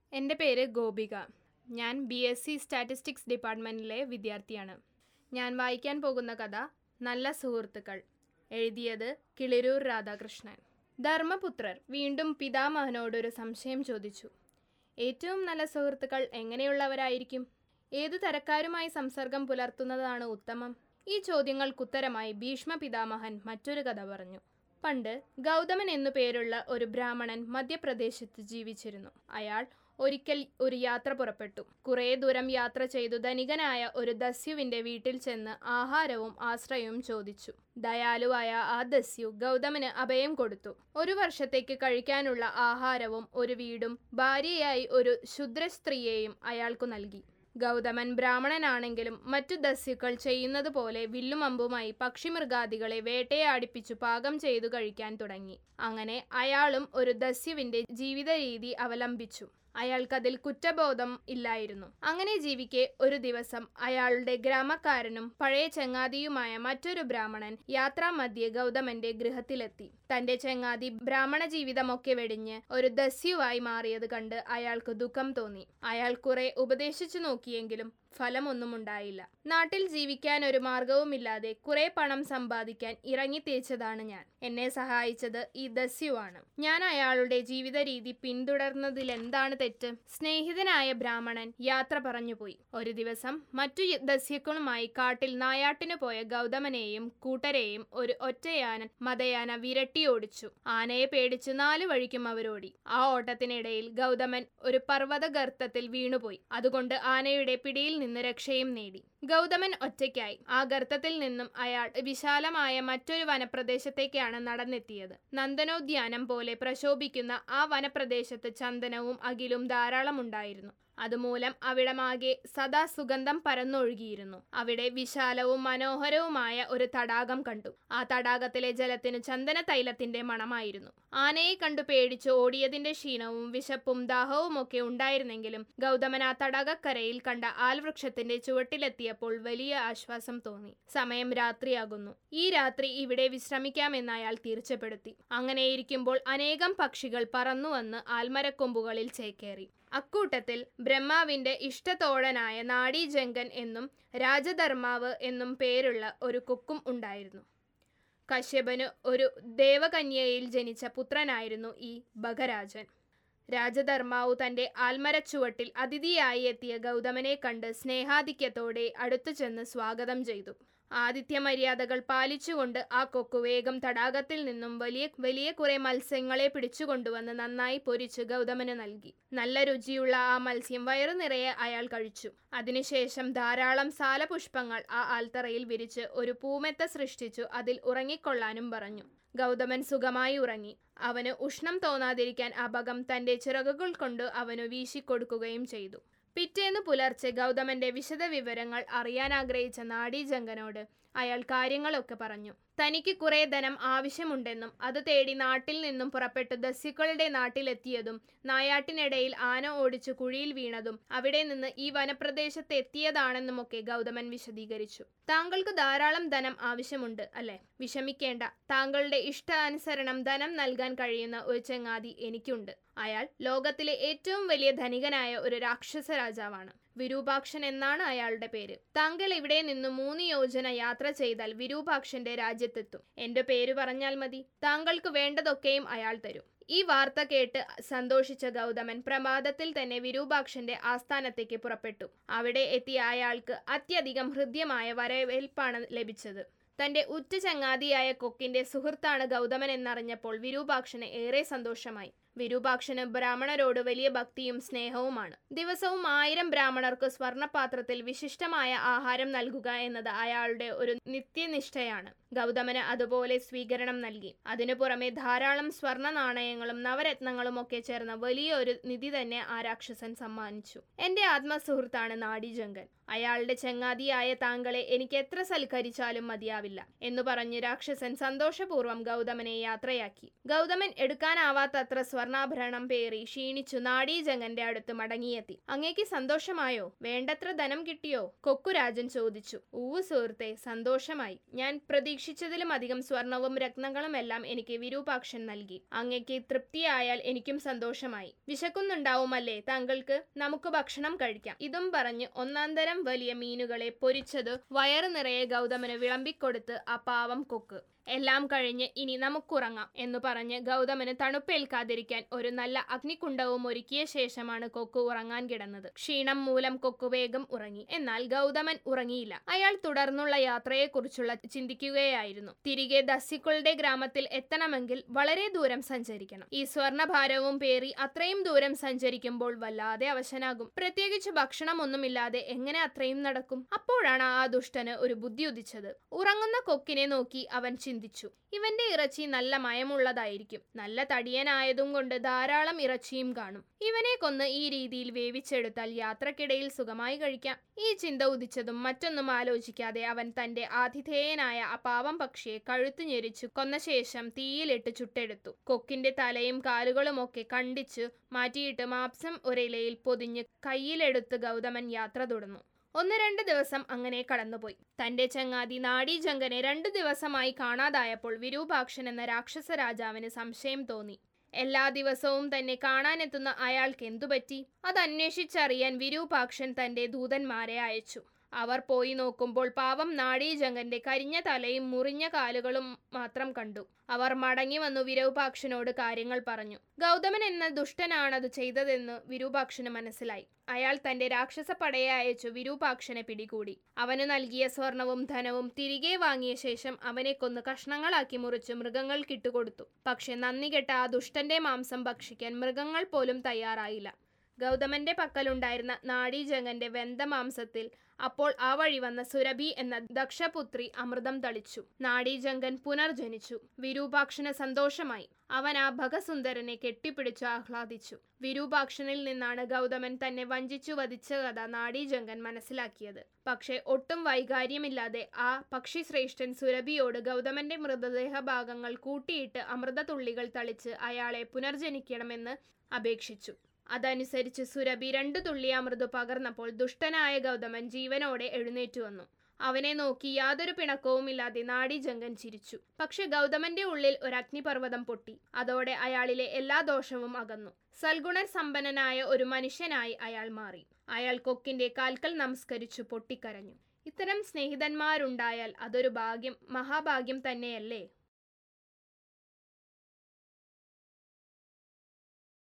എൻ്റെ പേര് ഗോപിക ഞാൻ ബി എസ് സി സ്റ്റാറ്റിസ്റ്റിക്സ് ഡിപ്പാർട്ട്മെൻറ്റിലെ വിദ്യാർത്ഥിയാണ് ഞാൻ വായിക്കാൻ പോകുന്ന കഥ നല്ല സുഹൃത്തുക്കൾ എഴുതിയത് കിളിരൂർ രാധാകൃഷ്ണൻ ധർമ്മപുത്രർ വീണ്ടും പിതാമഹനോടൊരു സംശയം ചോദിച്ചു ഏറ്റവും നല്ല സുഹൃത്തുക്കൾ എങ്ങനെയുള്ളവരായിരിക്കും ഏതു തരക്കാരുമായി സംസർഗം പുലർത്തുന്നതാണ് ഉത്തമം ഈ ചോദ്യങ്ങൾക്കുത്തരമായി ഭീഷ്മ പിതാമഹൻ മറ്റൊരു കഥ പറഞ്ഞു പണ്ട് ഗൗതമൻ എന്നു പേരുള്ള ഒരു ബ്രാഹ്മണൻ മധ്യപ്രദേശത്ത് ജീവിച്ചിരുന്നു അയാൾ ഒരിക്കൽ ഒരു യാത്ര പുറപ്പെട്ടു കുറേ ദൂരം യാത്ര ചെയ്തു ധനികനായ ഒരു ദസ്യുവിന്റെ വീട്ടിൽ ചെന്ന് ആഹാരവും ആശ്രയവും ചോദിച്ചു ദയാലുവായ ആ ദസ്യു ഗൗതമന് അഭയം കൊടുത്തു ഒരു വർഷത്തേക്ക് കഴിക്കാനുള്ള ആഹാരവും ഒരു വീടും ഭാര്യയായി ഒരു ശുദ്ര സ്ത്രീയെയും അയാൾക്കു നൽകി ഗൗതമൻ ബ്രാഹ്മണനാണെങ്കിലും മറ്റു ദസ്യുക്കൾ ചെയ്യുന്നത് പോലെ വില്ലുമമ്പുമായി പക്ഷിമൃഗാദികളെ വേട്ടയാടിപ്പിച്ചു പാകം ചെയ്തു കഴിക്കാൻ തുടങ്ങി അങ്ങനെ അയാളും ഒരു ദസ്യുവിന്റെ ജീവിത രീതി അവലംബിച്ചു അയാൾക്കതിൽ കുറ്റബോധം ഇല്ലായിരുന്നു അങ്ങനെ ജീവിക്കെ ഒരു ദിവസം അയാളുടെ ഗ്രാമക്കാരനും പഴയ ചങ്ങാതിയുമായ മറ്റൊരു ബ്രാഹ്മണൻ യാത്രാമധ്യേ ഗൗതമന്റെ ഗൃഹത്തിലെത്തി തന്റെ ചങ്ങാതി ബ്രാഹ്മണ ജീവിതമൊക്കെ വെടിഞ്ഞ് ഒരു ദസ്യുവായി മാറിയത് കണ്ട് അയാൾക്ക് ദുഃഖം തോന്നി അയാൾ കുറെ ഉപദേശിച്ചു നോക്കിയെങ്കിലും ഫലമൊന്നും ഉണ്ടായില്ല നാട്ടിൽ ജീവിക്കാൻ ഒരു മാർഗവുമില്ലാതെ കുറെ പണം സമ്പാദിക്കാൻ ഇറങ്ങി തിരിച്ചതാണ് ഞാൻ എന്നെ സഹായിച്ചത് ഈ ദസ്യുവാണ് ഞാൻ അയാളുടെ ജീവിത രീതി പിന്തുടർന്നതിൽ എന്താണ് തെറ്റ് സ്നേഹിതനായ ബ്രാഹ്മണൻ യാത്ര പറഞ്ഞുപോയി ഒരു ദിവസം മറ്റു ദസ്യുക്കളുമായി കാട്ടിൽ നായാട്ടിനു പോയ ഗൗതമനെയും കൂട്ടരെയും ഒരു ഒറ്റയാനൻ മതയാന വിരട്ടി ഓടിച്ചു ആനയെ പേടിച്ച് നാലു വഴിക്കും അവരോടി ആ ഓട്ടത്തിനിടയിൽ ഗൗതമൻ ഒരു പർവ്വത ഗർത്തത്തിൽ വീണുപോയി അതുകൊണ്ട് ആനയുടെ പിടിയിൽ നിന്ന് രക്ഷയും നേടി ഗൗതമൻ ഒറ്റയ്ക്കായി ആ ഗർത്തത്തിൽ നിന്നും അയാൾ വിശാലമായ മറ്റൊരു വനപ്രദേശത്തേക്കാണ് നടന്നെത്തിയത് നന്ദനോദ്യാനം പോലെ പ്രശോഭിക്കുന്ന ആ വനപ്രദേശത്ത് ചന്ദനവും അകിലും ധാരാളം ഉണ്ടായിരുന്നു അതുമൂലം അവിടമാകെ സദാ സുഗന്ധം പരന്നൊഴുകിയിരുന്നു അവിടെ വിശാലവും മനോഹരവുമായ ഒരു തടാകം കണ്ടു ആ തടാകത്തിലെ ജലത്തിന് ചന്ദന തൈലത്തിന്റെ മണമായിരുന്നു ആനയെ കണ്ടു പേടിച്ച് ഓടിയതിന്റെ ക്ഷീണവും വിശപ്പും ദാഹവും ഒക്കെ ഉണ്ടായിരുന്നെങ്കിലും ഗൗതമൻ ആ തടാകക്കരയിൽ കണ്ട ആൽവൃക്ഷത്തിന്റെ ചുവട്ടിലെത്തിയപ്പോൾ വലിയ ആശ്വാസം തോന്നി സമയം രാത്രിയാകുന്നു ഈ രാത്രി ഇവിടെ വിശ്രമിക്കാമെന്ന് അയാൾ തീർച്ചപ്പെടുത്തി അങ്ങനെയിരിക്കുമ്പോൾ അനേകം പക്ഷികൾ പറന്നുവന്ന് ആൽമരക്കൊമ്പുകളിൽ ചേക്കേറി അക്കൂട്ടത്തിൽ ബ്രഹ്മാവിന്റെ ഇഷ്ടത്തോഴനായ നാഡീജങ്കൻ എന്നും രാജധർമാവ് എന്നും പേരുള്ള ഒരു കൊക്കും ഉണ്ടായിരുന്നു കശ്യപന് ഒരു ദേവകന്യയിൽ ജനിച്ച പുത്രനായിരുന്നു ഈ ഭഗരാജൻ രാജധർമാവു തന്റെ ആൽമരച്ചുവട്ടിൽ അതിഥിയായി എത്തിയ ഗൗതമനെ കണ്ട് സ്നേഹാധിക്യത്തോടെ അടുത്തു ചെന്ന് സ്വാഗതം ചെയ്തു ആതിഥ്യ മര്യാദകൾ പാലിച്ചുകൊണ്ട് ആ കൊക്കു വേഗം തടാകത്തിൽ നിന്നും വലിയ വലിയ കുറെ മത്സ്യങ്ങളെ പിടിച്ചുകൊണ്ടുവന്ന് നന്നായി പൊരിച്ച് ഗൗതമന് നൽകി നല്ല രുചിയുള്ള ആ മത്സ്യം വയറു നിറയെ അയാൾ കഴിച്ചു അതിനുശേഷം ധാരാളം സാലപുഷ്പങ്ങൾ ആ ആൽത്തറയിൽ വിരിച്ച് ഒരു പൂമെത്ത സൃഷ്ടിച്ചു അതിൽ ഉറങ്ങിക്കൊള്ളാനും പറഞ്ഞു ഗൗതമൻ സുഖമായി ഉറങ്ങി അവന് ഉഷ്ണം തോന്നാതിരിക്കാൻ അപകം തന്റെ ചിറകുകൾ കൊണ്ട് അവനു വീശിക്കൊടുക്കുകയും ചെയ്തു പിറ്റേന്ന് പുലർച്ചെ ഗൗതമന്റെ വിശദ വിവരങ്ങൾ അറിയാൻ ആഗ്രഹിച്ച നാഡീജങ്കനോട് അയാൾ കാര്യങ്ങളൊക്കെ പറഞ്ഞു തനിക്ക് കുറെ ധനം ആവശ്യമുണ്ടെന്നും അത് തേടി നാട്ടിൽ നിന്നും പുറപ്പെട്ട് ദസ്യുക്കളുടെ നാട്ടിലെത്തിയതും നായാട്ടിനിടയിൽ ആന ഓടിച്ചു കുഴിയിൽ വീണതും അവിടെ നിന്ന് ഈ വനപ്രദേശത്ത് എത്തിയതാണെന്നുമൊക്കെ ഗൗതമൻ വിശദീകരിച്ചു താങ്കൾക്ക് ധാരാളം ധനം ആവശ്യമുണ്ട് അല്ലെ വിഷമിക്കേണ്ട താങ്കളുടെ ഇഷ്ടാനുസരണം ധനം നൽകാൻ കഴിയുന്ന ഒരു ചങ്ങാതി എനിക്കുണ്ട് അയാൾ ലോകത്തിലെ ഏറ്റവും വലിയ ധനികനായ ഒരു രാക്ഷസ രാജാവാണ് വിരൂപാക്ഷൻ എന്നാണ് അയാളുടെ പേര് താങ്കൾ ഇവിടെ നിന്ന് മൂന്ന് യോജന യാത്ര ചെയ്താൽ വിരൂപാക്ഷന്റെ രാജ്യത്തെത്തും എന്റെ പേര് പറഞ്ഞാൽ മതി താങ്കൾക്ക് വേണ്ടതൊക്കെയും അയാൾ തരും ഈ വാർത്ത കേട്ട് സന്തോഷിച്ച ഗൗതമൻ പ്രഭാതത്തിൽ തന്നെ വിരൂപാക്ഷന്റെ ആസ്ഥാനത്തേക്ക് പുറപ്പെട്ടു അവിടെ എത്തിയ അയാൾക്ക് അത്യധികം ഹൃദ്യമായ വരവേൽപ്പാണ് ലഭിച്ചത് തന്റെ ഉറ്റ ചങ്ങാതിയായ കൊക്കിന്റെ സുഹൃത്താണ് ഗൗതമൻ എന്നറിഞ്ഞപ്പോൾ വിരൂപാക്ഷന് ഏറെ സന്തോഷമായി വിരൂപാക്ഷന് ബ്രാഹ്മണരോട് വലിയ ഭക്തിയും സ്നേഹവുമാണ് ദിവസവും ആയിരം ബ്രാഹ്മണർക്ക് സ്വർണപാത്രത്തിൽ വിശിഷ്ടമായ ആഹാരം നൽകുക എന്നത് അയാളുടെ ഒരു നിത്യനിഷ്ഠയാണ് ഗൗതമന് അതുപോലെ സ്വീകരണം നൽകി അതിനു പുറമെ ധാരാളം സ്വർണ നാണയങ്ങളും നവരത്നങ്ങളും ഒക്കെ ചേർന്ന വലിയൊരു നിധി തന്നെ ആ രാക്ഷസൻ സമ്മാനിച്ചു എന്റെ ആത്മസുഹൃത്താണ് നാഡീജങ്കൻ അയാളുടെ ചങ്ങാതിയായ താങ്കളെ എനിക്ക് എത്ര സൽക്കരിച്ചാലും മതിയാവില്ല എന്നു പറഞ്ഞ് രാക്ഷസൻ സന്തോഷപൂർവ്വം ഗൗതമനെ യാത്രയാക്കി ഗൗതമൻ എടുക്കാനാവാത്തത്ര സ്വർണ്ണാഭരണം പേറി ക്ഷീണിച്ചു നാടീജങ്ങന്റെ അടുത്ത് മടങ്ങിയെത്തി അങ്ങേക്ക് സന്തോഷമായോ വേണ്ടത്ര ധനം കിട്ടിയോ കൊക്കുരാജൻ ചോദിച്ചു ഊവ് സുഹൃത്തെ സന്തോഷമായി ഞാൻ പ്രതീക്ഷിച്ചതിലും അധികം സ്വർണവും രത്നങ്ങളും എല്ലാം എനിക്ക് വിരൂപാക്ഷൻ നൽകി അങ്ങേക്ക് തൃപ്തിയായാൽ എനിക്കും സന്തോഷമായി വിശക്കുന്നുണ്ടാവുമല്ലേ താങ്കൾക്ക് നമുക്ക് ഭക്ഷണം കഴിക്കാം ഇതും പറഞ്ഞ് ഒന്നാന്തരം വലിയ മീനുകളെ പൊരിച്ചത് വയറു നിറയെ ഗൗതമന് വിളമ്പിക്കൊടുത്ത് ആ പാവം കൊക്ക് എല്ലാം കഴിഞ്ഞ് ഇനി നമുക്കുറങ്ങാം എന്ന് പറഞ്ഞ് ഗൗതമന് തണുപ്പേൽക്കാതിരിക്കാൻ ഒരു നല്ല അഗ്നികുണ്ഡവും ഒരുക്കിയ ശേഷമാണ് കൊക്ക് ഉറങ്ങാൻ കിടന്നത് ക്ഷീണം മൂലം കൊക്ക് വേഗം ഉറങ്ങി എന്നാൽ ഗൗതമൻ ഉറങ്ങിയില്ല അയാൾ തുടർന്നുള്ള യാത്രയെക്കുറിച്ചുള്ള ചിന്തിക്കുകയായിരുന്നു തിരികെ ദസ്സിക്കുളുടെ ഗ്രാമത്തിൽ എത്തണമെങ്കിൽ വളരെ ദൂരം സഞ്ചരിക്കണം ഈ സ്വർണഭാരവും പേറി അത്രയും ദൂരം സഞ്ചരിക്കുമ്പോൾ വല്ലാതെ അവശനാകും പ്രത്യേകിച്ച് ഭക്ഷണമൊന്നുമില്ലാതെ എങ്ങനെ അത്രയും നടക്കും അപ്പോഴാണ് ആ ദുഷ്ടന് ഒരു ബുദ്ധി ഉദിച്ചത് ഉറങ്ങുന്ന കൊക്കിനെ നോക്കി അവൻ ചിന്തിച്ചു ഇവന്റെ ഇറച്ചി നല്ല മയമുള്ളതായിരിക്കും നല്ല തടിയനായതും കൊണ്ട് ധാരാളം ഇറച്ചിയും കാണും ഇവനെ കൊന്ന് ഈ രീതിയിൽ വേവിച്ചെടുത്താൽ യാത്രക്കിടയിൽ സുഖമായി കഴിക്കാം ഈ ചിന്ത ഉദിച്ചതും മറ്റൊന്നും ആലോചിക്കാതെ അവൻ തന്റെ ആതിഥേയനായ ആ പാവം പക്ഷിയെ കഴുത്തു ഞെരിച്ചു കൊന്ന ശേഷം തീയിലിട്ട് ചുട്ടെടുത്തു കൊക്കിന്റെ തലയും കാലുകളും ഒക്കെ കണ്ടിച്ചു മാറ്റിയിട്ട് മാംസം ഒരിലയിൽ പൊതിഞ്ഞ് കയ്യിലെടുത്ത് ഗൗതമൻ യാത്ര തുടർന്നു ഒന്ന് രണ്ട് ദിവസം അങ്ങനെ കടന്നുപോയി തന്റെ ചങ്ങാതി നാഡീജങ്കനെ രണ്ടു ദിവസമായി കാണാതായപ്പോൾ വിരൂപാക്ഷൻ എന്ന രാക്ഷസ രാജാവിന് സംശയം തോന്നി എല്ലാ ദിവസവും തന്നെ കാണാനെത്തുന്ന അയാൾക്ക് എന്തുപറ്റി അത് അന്വേഷിച്ചറിയാൻ വിരൂപാക്ഷൻ തന്റെ ദൂതന്മാരെ അയച്ചു അവർ പോയി നോക്കുമ്പോൾ പാവം നാഡീജങ്കന്റെ കരിഞ്ഞ തലയും മുറിഞ്ഞ കാലുകളും മാത്രം കണ്ടു അവർ മടങ്ങി വന്നു വിരൂപാക്ഷനോട് കാര്യങ്ങൾ പറഞ്ഞു ഗൗതമൻ എന്ന ദുഷ്ടനാണത് ചെയ്തതെന്ന് വിരൂപാക്ഷന് മനസ്സിലായി അയാൾ തന്റെ രാക്ഷസ പടയെ അയച്ചു വിരൂപാക്ഷനെ പിടികൂടി അവന് നൽകിയ സ്വർണവും ധനവും തിരികെ വാങ്ങിയ ശേഷം അവനെ കൊന്ന് കഷ്ണങ്ങളാക്കി മുറിച്ച് മൃഗങ്ങൾക്ക് ഇട്ടുകൊടുത്തു പക്ഷെ നന്ദി കെട്ട ആ ദുഷ്ടന്റെ മാംസം ഭക്ഷിക്കാൻ മൃഗങ്ങൾ പോലും തയ്യാറായില്ല ഗൗതമന്റെ പക്കലുണ്ടായിരുന്ന നാഡീജങ്കന്റെ വെന്ത മാംസത്തിൽ അപ്പോൾ ആ വഴി വന്ന സുരഭി എന്ന ദക്ഷപുത്രി അമൃതം തളിച്ചു നാഡീജങ്കൻ പുനർജനിച്ചു വിരൂപാക്ഷന് സന്തോഷമായി അവൻ ആ ഭഗസുന്ദരനെ കെട്ടിപ്പിടിച്ചു ആഹ്ലാദിച്ചു വിരൂപാക്ഷനിൽ നിന്നാണ് ഗൗതമൻ തന്നെ വഞ്ചിച്ചു വധിച്ച കഥ നാഡീജങ്കൻ മനസ്സിലാക്കിയത് പക്ഷേ ഒട്ടും വൈകാര്യമില്ലാതെ ആ പക്ഷിശ്രേഷ്ഠൻ സുരഭിയോട് ഗൗതമന്റെ മൃതദേഹ ഭാഗങ്ങൾ കൂട്ടിയിട്ട് അമൃതതുള്ളികൾ തളിച്ച് അയാളെ പുനർജനിക്കണമെന്ന് അപേക്ഷിച്ചു അതനുസരിച്ച് സുരഭി രണ്ടു തുള്ളി അമൃത് പകർന്നപ്പോൾ ദുഷ്ടനായ ഗൗതമൻ ജീവനോടെ എഴുന്നേറ്റു വന്നു അവനെ നോക്കി യാതൊരു പിണക്കവുമില്ലാതെ നാഡീജങ്കൻ ചിരിച്ചു പക്ഷെ ഗൗതമന്റെ ഉള്ളിൽ ഒരു അഗ്നിപർവ്വതം പൊട്ടി അതോടെ അയാളിലെ എല്ലാ ദോഷവും അകന്നു സൽഗുണ സമ്പന്നനായ ഒരു മനുഷ്യനായി അയാൾ മാറി അയാൾ കൊക്കിന്റെ കാൽക്കൽ നമസ്കരിച്ചു പൊട്ടിക്കരഞ്ഞു ഇത്തരം സ്നേഹിതന്മാരുണ്ടായാൽ അതൊരു ഭാഗ്യം മഹാഭാഗ്യം തന്നെയല്ലേ